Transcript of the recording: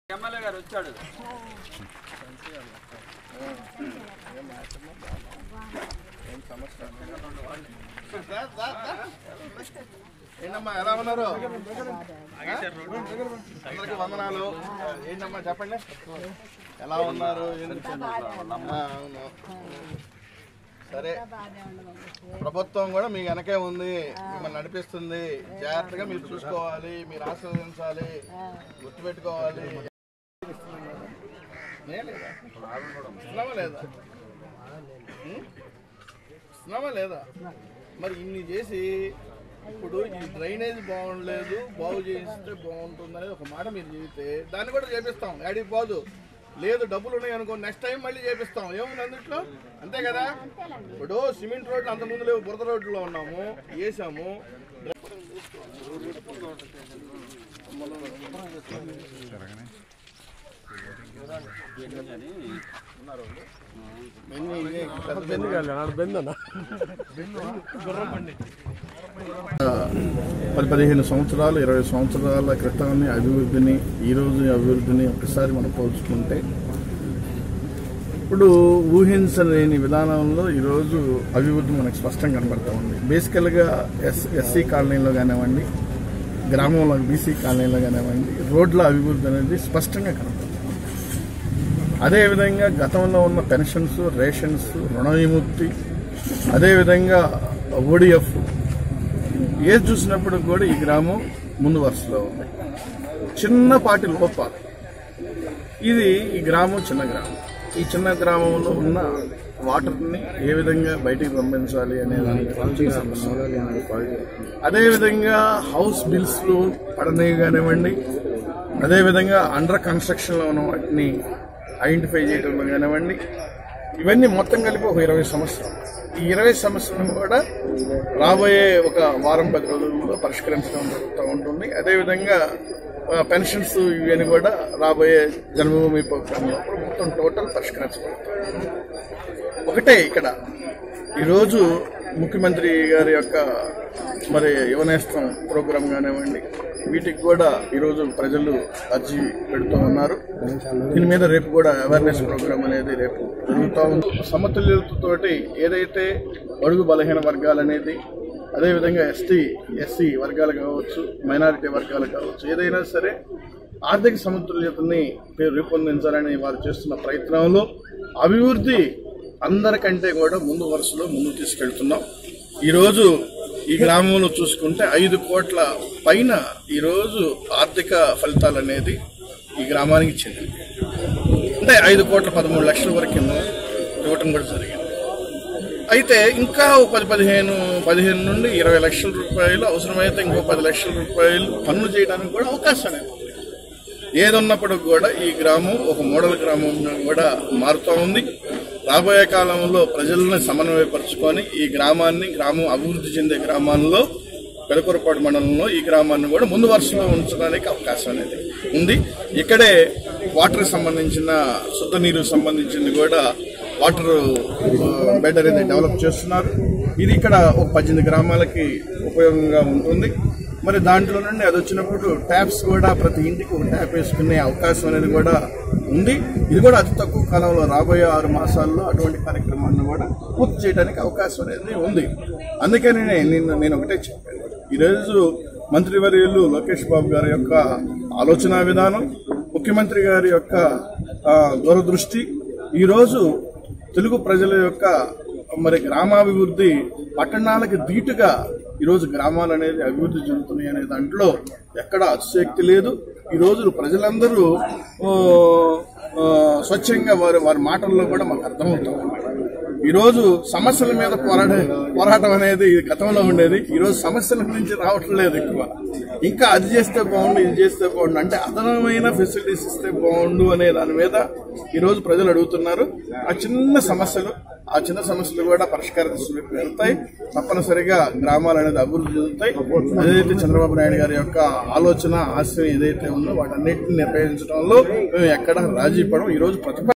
MLA గారు వచ్చాడు ఏంటమ్మా ఎలా ఉన్నారు అందరికి వందనాలు ఏంటమ్మా చెప్పండి ఎలా ఉన్నారు ఏంటి? ఆ, అవును సరే ప్రభుత్వం కూడా మీ వెనకే ఉంది మిమ్మల్ని నడిపిస్తుంది జాగ్రత్తగా మీరు చూసుకోవాలి మీరు ఆస్వాదించాలి గుర్తుపెట్టుకోవాలి నే లేదా? ఇస్తున్నావా లేదా ఉం? ఇస్తున్నావా లేదా మరి ఇన్ని చేసి ఇప్పుడు ఈ డ్రైనేజ్ బాగుండలేదు బాగు చేస్తే బాగుంటుంది అనేది ఒక మాట మీరు చెబితే దాన్ని కూడా చేపిస్తాం యాడికి పోదు లేదు డబ్బులు ఉన్నాయి అనుకో నెక్స్ట్ టైం మళ్ళీ చేపిస్తాం ఏముంది అందుట్లో అంతే కదా ఇప్పుడు సిమెంట్ రోడ్లు అంత ముందు లేవు బురద రోడ్లో ఉన్నాము వేసాము బెన్ని ఇదే పెద్ద బెన్ని. పది పదిహేను సంవత్సరాలు ఇరవై సంవత్సరాల క్రితాన్ని అభివృద్ధిని ఈరోజు అభివృద్ధిని ఒకసారి మనం పోల్చుకుంటే ఇప్పుడు ఊహించలేని విధానంలో ఈరోజు అభివృద్ధి మనకు స్పష్టంగా కనబడతా ఉంది బేసికల్గా ఎస్ ఎస్సీ కాలనీలో కానివ్వండి గ్రామంలో బీసీ కాలనీలో కానివ్వండి రోడ్ల అభివృద్ధి అనేది స్పష్టంగా కనబడుతుంది అదేవిధంగా గతంలో ఉన్న పెన్షన్స్ రేషన్స్ రుణ విముక్తి అదేవిధంగా ఓడిఎఫ్ ఏది చూసినప్పుడు కూడా ఈ గ్రామం ముందు వరుసలో ఉంది చిన్నపాటి లోపాలు ఇది ఈ గ్రామం చిన్న గ్రామం ఈ చిన్న గ్రామంలో ఉన్న వాటర్ని ఏ విధంగా బయటికి పంపించాలి అనే దానికి చిన్న సమస్య. అదేవిధంగా హౌస్ బిల్స్ పడనేవి కానివ్వండి అదేవిధంగా అండర్ కన్స్ట్రక్షన్లో ఉన్న వాటిని ఐడెంటిఫై చేయడంలో కానివ్వండి ఇవన్నీ మొత్తం కలిపి ఒక ఇరవై సంవత్సరాలు ఈ ఇరవై సంవత్సరం కూడా రాబోయే ఒక వారం పది రోజుల్లో పరిష్కరించడం జరుగుతూ ఉంటుంది అదేవిధంగా ఆ, పెన్షన్స్ ఇవన్నీ కూడా రాబోయే జన్మభూమి ప్రోగ్రాంలో మొత్తం టోటల్ పరిష్కరించబడుతుంది ఒకటే ఇక్కడ ఈరోజు ముఖ్యమంత్రి గారి యొక్క మరి యువనేస్తం ప్రోగ్రాం కానివ్వండి వీటికి కూడా ఈరోజు ప్రజలు అర్జీ పెడుతూ ఉన్నారు దీని మీద రేపు కూడా అవేర్నెస్ ప్రోగ్రాం అనేది రేపు జరుగుతూ ఉంది సమతుల్యతతోటి ఏదైతే అడుగు బలహీన వర్గాలు అనేది అదేవిధంగా ఎస్టీ ఎస్సీ వర్గాలు కావచ్చు మైనారిటీ వర్గాలు కావచ్చు ఏదైనా సరే ఆర్థిక సమతుల్యతని రూపొందించాలని వారు చేస్తున్న ప్రయత్నంలో అభివృద్ధి అందరికంటే కూడా ముందు వరుసలో ముందు తీసుకెళ్తున్నాం ఈరోజు ఈ గ్రామంలో చూసుకుంటే ఐదు కోట్ల పైన ఈరోజు ఆర్థిక ఫలితాలు అనేది ఈ గ్రామానికి చెందింది అంటే ఐదు కోట్ల పదమూడు లక్షల వరకు ఇవ్వటం కూడా జరిగింది అయితే ఇంకా ఓ పది పదిహేను పదిహేను నుండి ఇరవై లక్షల రూపాయలు అవసరమైతే ఇంకో పది లక్షల రూపాయలు పన్ను చేయడానికి కూడా అవకాశం అనేది ఉంది. ఏదున్నప్పటికి కూడా ఈ గ్రామం ఒక మోడల్ గ్రామంగా కూడా మారుతూ ఉంది రాబోయే కాలంలో ప్రజలను సమన్వయపరుచుకొని ఈ గ్రామాన్ని గ్రామం అభివృద్ధి చెందే గ్రామాల్లో పెదకూరపాడు మండలంలో ఈ గ్రామాన్ని కూడా ముందు వరుసలో ఉంచడానికి అవకాశం అనేది ఉంది ఇక్కడే వాటర్ సంబంధించిన శుద్ధ నీరు సంబంధించింది కూడా వాటర్ బెడ్ అనేది డెవలప్ చేస్తున్నారు ఇది ఇక్కడ ఒక పద్దెనిమిది గ్రామాలకి ఉపయోగంగా ఉంటుంది మరి దాంట్లో నుండి అది వచ్చినప్పుడు ట్యాప్స్ కూడా ప్రతి ఇంటికి ఒక ట్యాప్ వేసుకునే అవకాశం అనేది కూడా ఉంది ఇది కూడా అతి తక్కువ కాలంలో రాబోయే ఆరు మాసాల్లో అటువంటి కార్యక్రమాన్ని కూడా పూర్తి చేయడానికి అవకాశం అనేది ఉంది అందుకని నేను నేను ఒకటే చెప్పాను ఈరోజు మంత్రివర్యులు లోకేష్ బాబు గారి యొక్క ఆలోచన విధానం ముఖ్యమంత్రి గారి యొక్క ఆ, దూరదృష్టి ఈరోజు తెలుగు ప్రజల యొక్క మరి గ్రామాభివృద్ధి పట్టణాలకు ధీటుగా ఈరోజు గ్రామాలు అనేది అభివృద్ధి చెందుతున్నాయి అనే దాంట్లో ఎక్కడ అతిశక్తి లేదు ఈ రోజు ప్రజలందరూ ఆ, ఆ, స్వచ్ఛంగా వారి వారి మాటల్లో కూడా మాకు అర్థమవుతాం ఈ రోజు సమస్యల మీద పోరాట పోరాటం అనేది గతంలో ఉండేది ఈ రోజు సమస్యల నుంచి రావటం లేదు ఎక్కువ ఇంకా అది చేస్తే బాగుండు ఇది చేస్తే బాగుండు అంటే అదనమైన ఫెసిలిటీస్ ఇస్తే బాగుండు అనే దాని మీద ఈ రోజు ప్రజలు అడుగుతున్నారు ఆ చిన్న సమస్యలు ఆ చిన్న సమస్యలు కూడా పరిష్కారం దిశలోకి వెళ్తాయి తప్పనిసరిగా గ్రామాలు అనేది అభివృద్ధి చెందుతాయి ఏదైతే చంద్రబాబు నాయుడు గారి యొక్క ఆలోచన ఆశయం ఏదైతే ఉందో వాటన్నిటిని నిర్వహించడంలో మేము ఎక్కడ రాజీ పడం ఈ రోజు ప్రతిపక్ష